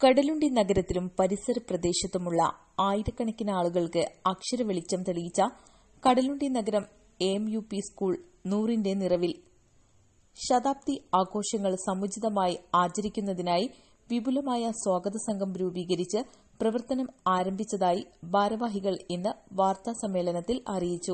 കടലുണ്ടി നഗരത്തിലും പരിസര പ്രദേശത്തുമുള്ള ആയിരക്കണക്കിന് ആളുകൾക്ക് അക്ഷര വെളിച്ചം തെളിയിച്ച കടലുണ്ടി നഗരം എം യു പി സ്കൂൾ നൂറിന്റെ നിറവിൽ ശതാബ്ദി ആഘോഷങ്ങൾ സമുചിതമായി ആചരിക്കുന്നതിനായി വിപുലമായ സ്വാഗത സംഘം രൂപീകരിച്ച് പ്രവർത്തനം ആരംഭിച്ചതായി ഭാരവാഹികൾ ഇന്ന് വാർത്താസമ്മേളനത്തിൽ അറിയിച്ചു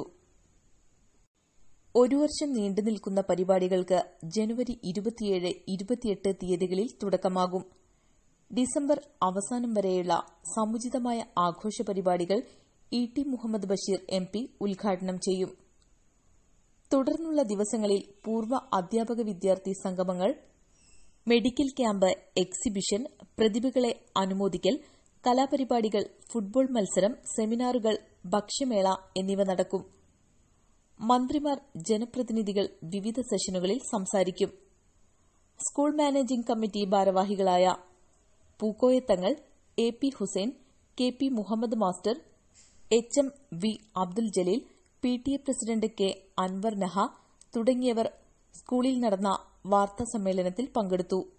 ഒരു വർഷം നീണ്ടുനിൽക്കുന്ന പരിപാടികൾക്ക് ജനുവരി ഇരുപത്തിയേഴ് ഇരുപത്തിയെട്ട് തീയതികളിൽ തുടക്കമാകും ഡിസംബർ അവസാനം വരെയുള്ള സമുചിതമായ ആഘോഷ പരിപാടികൾ E T Muhammad Basheer M P ഉദ്ഘാടനം ചെയ്യും തുടർന്നുള്ള ദിവസങ്ങളിൽ പൂർവ്വ അധ്യാപക വിദ്യാർത്ഥി സംഗമങ്ങൾ മെഡിക്കൽ ക്യാമ്പ് എക്സിബിഷൻ പ്രതിഭകളെ അനുമോദിക്കൽ കലാപരിപാടികൾ ഫുട്ബോൾ മത്സരം സെമിനാറുകൾ ഭക്ഷ്യമേള എന്നിവ നടക്കും മന്ത്രിമാർ ജനപ്രതിനിധികൾ വിവിധ സെഷനുകളിൽ സംസാരിക്കും സ്കൂൾ മാനേജിംഗ് കമ്മിറ്റി ഭാരവാഹികളായ Pookoyathangal A P Hussain K P Muhammad master H M V Abdul Jaleel P T A president K Anwar Naha തുടങ്ങിയവർ സ്കൂളിൽ നടന്ന വാർത്താസമ്മേളനത്തിൽ പങ്കെടുത്തു